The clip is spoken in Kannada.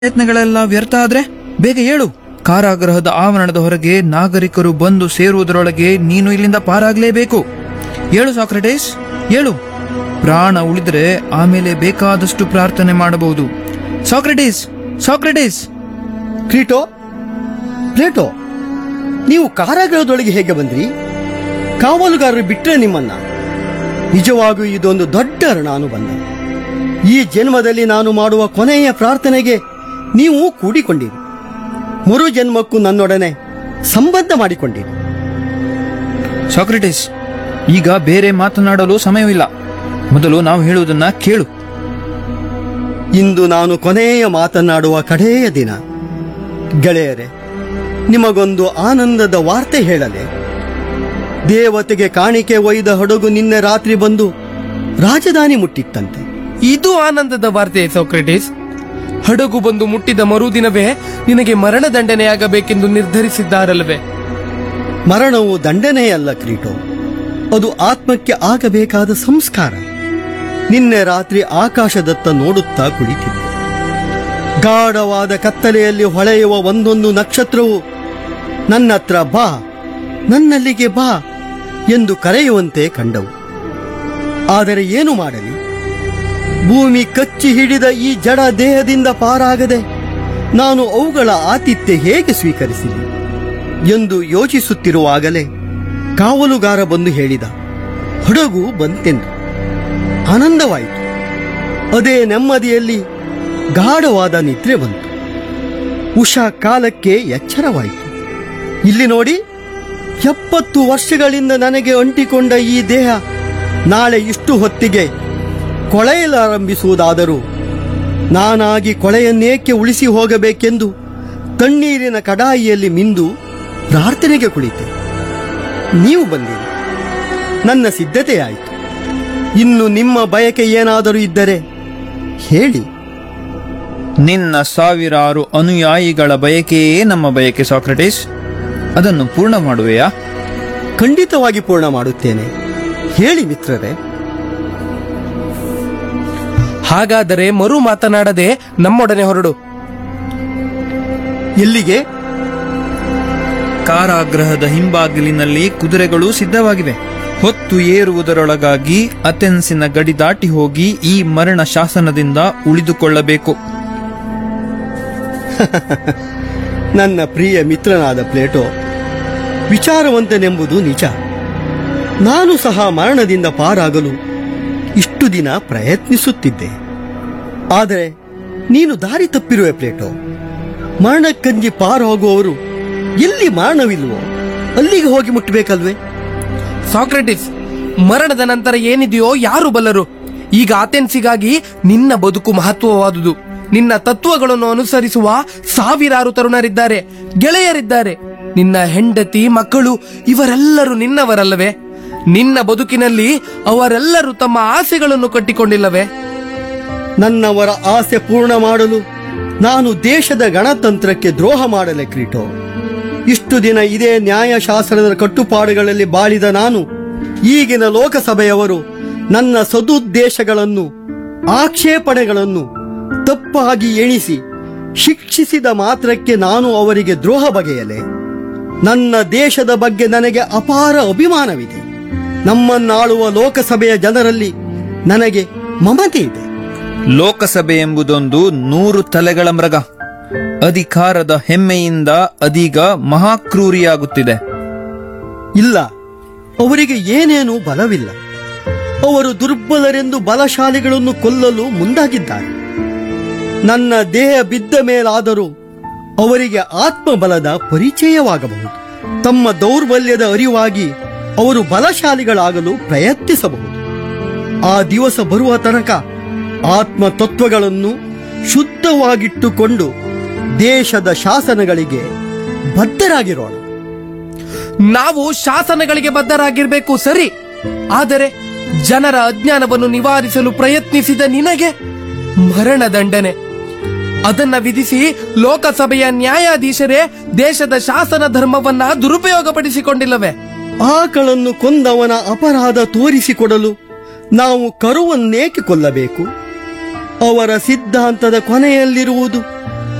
ಪ್ರಯತ್ನಗಳೆಲ್ಲ ವ್ಯರ್ಥ ಆದ್ರೆ ಬೇಗ ಹೇಳು ಕಾರಾಗೃಹದ ಆವರಣದ ಹೊರಗೆ ನಾಗರಿಕರು ಬಂದು ಸೇರುವುದರೊಳಗೆ ನೀನು ಇಲ್ಲಿಂದ ಪಾರಾಗಲೇಬೇಕು ಹೇಳು ಸಾಕ್ರೆಟೇಸ್ ಹೇಳು ಪ್ರಾಣ ಉಳಿದ್ರೆ ಆಮೇಲೆ ಬೇಕಾದಷ್ಟು ಪ್ರಾರ್ಥನೆ ಮಾಡಬಹುದು ಸಾಕ್ರೆಟೇಸ್ ಸಾಕ್ರೆಟೇಸ್ ಕ್ರೀಟೋ ಪ್ಲೇಟೋ ನೀವು ಕಾರಾಗೃಹದೊಳಗೆ ಹೇಗೆ ಬಂದ್ರಿ ಕಾವಲುಗಾರರು ಬಿಟ್ರೆ ನಿಮ್ಮನ್ನ ನಿಜವಾಗಿಯೂ ಇದೊಂದು ದೊಡ್ಡ ಋಣಾನುಬಂಧ ಈ ಜನ್ಮದಲ್ಲಿ ನಾನು ಮಾಡುವ ಕೊನೆಯ ಪ್ರಾರ್ಥನೆಗೆ ನೀವು ಕೂಡಿಕೊಂಡಿರಿ ಮರು ಜನ್ಮಕ್ಕೂ ನನ್ನೊಡನೆ ಸಂಬಂಧ ಮಾಡಿಕೊಂಡಿರಿ ಸಾಕ್ರೆಟೇಸ್ ಈಗ ಬೇರೆ ಮಾತನಾಡಲು ಸಮಯವಿಲ್ಲ ಮೊದಲು ನಾವು ಹೇಳುವುದನ್ನ ಕೇಳು ಇಂದು ನಾನು ಕೊನೆಯ ಮಾತನಾಡುವ ಕಡೆಯ ದಿನ ಗೆಳೆಯರೆ ನಿಮಗೊಂದು ಆನಂದದ ವಾರ್ತೆ ಹೇಳಲೆ ದೇವತೆಗೆ ಕಾಣಿಕೆ ಒಯ್ದ ಹಡಗು ನಿನ್ನೆ ರಾತ್ರಿ ಬಂದು ರಾಜಧಾನಿ ಮುಟ್ಟಿತ್ತಂತೆ ಇದು ಆನಂದದ ವಾರ್ತೆ ಸೋಕ್ರೆಟಿಸ್ ಹಡಗು ಬಂದು ಮುಟ್ಟಿದ ಮರುದಿನವೇ ನಿನಗೆ ಮರಣದಂಡನೆಯಾಗಬೇಕೆಂದು ನಿರ್ಧರಿಸಿದ್ದಾರಲ್ಲವೇ ಮರಣವು ದಂಡನೆಯಲ್ಲ ಕ್ರೀಟೋ ಅದು ಆತ್ಮಕ್ಕೆ ಆಗಬೇಕಾದ ಸಂಸ್ಕಾರ ನಿನ್ನೆ ರಾತ್ರಿ ಆಕಾಶದತ್ತ ನೋಡುತ್ತಾ ಕುಳಿತಿದ್ದೆ ಗಾಢವಾದ ಕತ್ತಲೆಯಲ್ಲಿ ಹೊಳೆಯುವ ಒಂದೊಂದು ನಕ್ಷತ್ರವು ನನ್ನತ್ರ ಬಾ ನನ್ನಲ್ಲಿಗೆ ಬಾ ಎಂದು ಕರೆಯುವಂತೆ ಕಂಡವು ಆದರೆ ಏನು ಮಾಡಲಿ ಭೂಮಿ ಕಚ್ಚಿ ಹಿಡಿದ ಈ ಜಡ ದೇಹದಿಂದ ಪಾರಾಗದೆ ನಾನು ಅವುಗಳ ಆತಿಥ್ಯ ಹೇಗೆ ಸ್ವೀಕರಿಸಿದೆ ಎಂದು ಯೋಚಿಸುತ್ತಿರುವಾಗಲೇ ಕಾವಲುಗಾರ ಬಂದು ಹೇಳಿದ ಹಡಗು ಬಂತೆಂದು ಆನಂದವಾಯಿತು ಅದೇ ನೆಮ್ಮದಿಯಲ್ಲಿ ಗಾಢವಾದ ನಿದ್ರೆ ಬಂತು ಉಷಾ ಕಾಲಕ್ಕೆ ಎಚ್ಚರವಾಯಿತು ಇಲ್ಲಿ ನೋಡಿ ಎಪ್ಪತ್ತು ವರ್ಷಗಳಿಂದ ನನಗೆ ಅಂಟಿಕೊಂಡ ಈ ದೇಹ ನಾಳೆ ಇಷ್ಟು ಹೊತ್ತಿಗೆ ಕೊಳೆಯಲಾರಂಭಿಸುವುದಾದರೂ ನಾನಾಗಿ ಕೊಳೆಯನ್ನೇಕೆ ಉಳಿಸಿ ಹೋಗಬೇಕೆಂದು ತಣ್ಣೀರಿನ ಕಡಾಯಿಯಲ್ಲಿ ಮಿಂದು ಪ್ರಾರ್ಥನೆಗೆ ಕುಳಿತೆ ನೀವು ಬಂದಿರಿ ನನ್ನ ಸಿದ್ಧತೆಯಾಯಿತು ಇನ್ನು ನಿಮ್ಮ ಬಯಕೆ ಏನಾದರೂ ಇದ್ದರೆ ಹೇಳಿ ನಿನ್ನ ಸಾವಿರಾರು ಅನುಯಾಯಿಗಳ ಬಯಕೆಯೇ ನಮ್ಮ ಬಯಕೆ ಸಾಕ್ರೆಟೇಸ್ ಅದನ್ನು ಪೂರ್ಣ ಮಾಡುವೆಯಾ ಖಂಡಿತವಾಗಿ ಪೂರ್ಣ ಮಾಡುತ್ತೇನೆ ಹೇಳಿ ಮಿತ್ರರೇ ಹಾಗಾದರೆ ಮರು ಮಾತನಾಡದೆ ನಮ್ಮೊಡನೆ ಹೊರಡು ಎಲ್ಲಿಗೆ ಕಾರಾಗೃಹದ ಹಿಂಬಾಗಿಲಿನಲ್ಲಿ ಕುದುರೆಗಳು ಸಿದ್ಧವಾಗಿವೆ ಹೊತ್ತು ಏರುವುದರೊಳಗಾಗಿ ಅಥೆನ್ಸಿನ ಗಡಿ ದಾಟಿ ಹೋಗಿ ಈ ಮರಣ ಶಾಸನದಿಂದ ಉಳಿದುಕೊಳ್ಳಬೇಕು ನನ್ನ ಪ್ರಿಯ ಮಿತ್ರನಾದ ಪ್ಲೇಟೋ ವಿಚಾರವಂತನೆಂಬುದು ನಿಜ ನಾನು ಸಹ ಮರಣದಿಂದ ಪಾರಾಗಲು ಇಷ್ಟು ದಿನ ಪ್ರಯತ್ನಿಸುತ್ತಿದ್ದೆ ಆದರೆ ನೀನು ದಾರಿ ತಪ್ಪಿರುವೆ ಪ್ಲೇಟೋ ಮರಣಕ್ಕಂಜಿ ಪಾರು ಹೋಗುವವರು ಎಲ್ಲಿ ಮರಣವಿಲ್ವೋ ಅಲ್ಲಿಗೆ ಹೋಗಿ ಮುಟ್ಟಬೇಕಲ್ವೇ ಸಾಕ್ರೆಟಿಸ್ ಮರಣದ ನಂತರ ಏನಿದೆಯೋ ಯಾರು ಬಲ್ಲರು ಈಗ ಅಥೆನ್ಸಿಗಾಗಿ ನಿನ್ನ ಬದುಕು ಮಹತ್ವವಾದುದು ನಿನ್ನ ತತ್ವಗಳನ್ನು ಅನುಸರಿಸುವ ಸಾವಿರಾರು ತರುಣರಿದ್ದಾರೆ ಗೆಳೆಯರಿದ್ದಾರೆ ನಿನ್ನ ಹೆಂಡತಿ ಮಕ್ಕಳು ಇವರೆಲ್ಲರೂ ನಿನ್ನವರಲ್ಲವೇ ನಿನ್ನ ಬದುಕಿನಲ್ಲಿ ಅವರೆಲ್ಲರೂ ತಮ್ಮ ಆಸೆಗಳನ್ನು ಕಟ್ಟಿಕೊಂಡಿಲ್ಲವೇ ನನ್ನವರ ಆಸೆ ಪೂರ್ಣ ಮಾಡಲು ನಾನು ದೇಶದ ಗಣತಂತ್ರಕ್ಕೆ ದ್ರೋಹ ಮಾಡಲೆ ಕ್ರೀಟೋ ಇಷ್ಟು ದಿನ ಇದೇ ನ್ಯಾಯಶಾಸ್ತ್ರದ ಕಟ್ಟುಪಾಡುಗಳಲ್ಲಿ ಬಾಳಿದ ನಾನು ಈಗಿನ ಲೋಕಸಭೆಯವರು ನನ್ನ ಸದುದ್ದೇಶಗಳನ್ನು ಆಕ್ಷೇಪಣೆಗಳನ್ನು ತಪ್ಪಾಗಿ ಎಣಿಸಿ ಶಿಕ್ಷಿಸಿದ ಮಾತ್ರಕ್ಕೆ ನಾನು ಅವರಿಗೆ ದ್ರೋಹ ಬಗೆಯಲೆ ನನ್ನ ದೇಶದ ಬಗ್ಗೆ ನನಗೆ ಅಪಾರ ಅಭಿಮಾನವಿದೆ ನಮ್ಮನ್ನಾಳುವ ಲೋಕಸಭೆಯ ಜನರಲ್ಲಿ ನನಗೆ ಮಮತೆ ಇದೆ ಲೋಕಸಭೆ ಎಂಬುದೊಂದು ನೂರು ತಲೆಗಳ ಮೃಗ ಅಧಿಕಾರದ ಹೆಮ್ಮೆಯಿಂದ ಅದೀಗ ಮಹಾಕ್ರೂರಿಯಾಗುತ್ತಿದೆ ಇಲ್ಲ ಅವರಿಗೆ ಏನೇನೂ ಬಲವಿಲ್ಲ ಅವರು ದುರ್ಬಲರೆಂದು ಬಲಶಾಲಿಗಳನ್ನು ಕೊಲ್ಲಲು ಮುಂದಾಗಿದ್ದಾರೆ ನನ್ನ ದೇಹ ಬಿದ್ದ ಮೇಲಾದರೂ ಅವರಿಗೆ ಆತ್ಮಬಲದ ಪರಿಚಯವಾಗಬಹುದು ತಮ್ಮ ದೌರ್ಬಲ್ಯದ ಅರಿವಾಗಿ ಅವರು ಬಲಶಾಲಿಗಳಾಗಲು ಪ್ರಯತ್ನಿಸಬಹುದು ಆ ದಿವಸ ಬರುವ ತನಕ ಆತ್ಮ ತತ್ವಗಳನ್ನು ಶುದ್ಧವಾಗಿಟ್ಟುಕೊಂಡು ದೇಶದ ಶಾಸನಗಳಿಗೆ ಬದ್ಧರಾಗಿರೋಣ ನಾವು ಶಾಸನಗಳಿಗೆ ಬದ್ಧರಾಗಿರ್ಬೇಕು ಸರಿ ಆದರೆ ಜನರ ಅಜ್ಞಾನವನ್ನು ನಿವಾರಿಸಲು ಪ್ರಯತ್ನಿಸಿದ ನಿನಗೆ ಮರಣದಂಡನೆ ಅದನ್ನ ವಿಧಿಸಿ ಲೋಕಸಭೆಯ ನ್ಯಾಯಾಧೀಶರೇ ದೇಶದ ಶಾಸನ ಧರ್ಮವನ್ನ ದುರುಪಯೋಗಪಡಿಸಿಕೊಂಡಿಲ್ಲವೇ ಆಕಳನ್ನು ಕೊಂದವನ ಅಪರಾಧ ತೋರಿಸಿಕೊಡಲು ನಾವು ಕರುವನ್ನೇಕೆ ಕೊಲ್ಲಬೇಕು ಅವರ ಸಿದ್ಧಾಂತದ ಕೊನೆಯಲ್ಲಿರುವುದು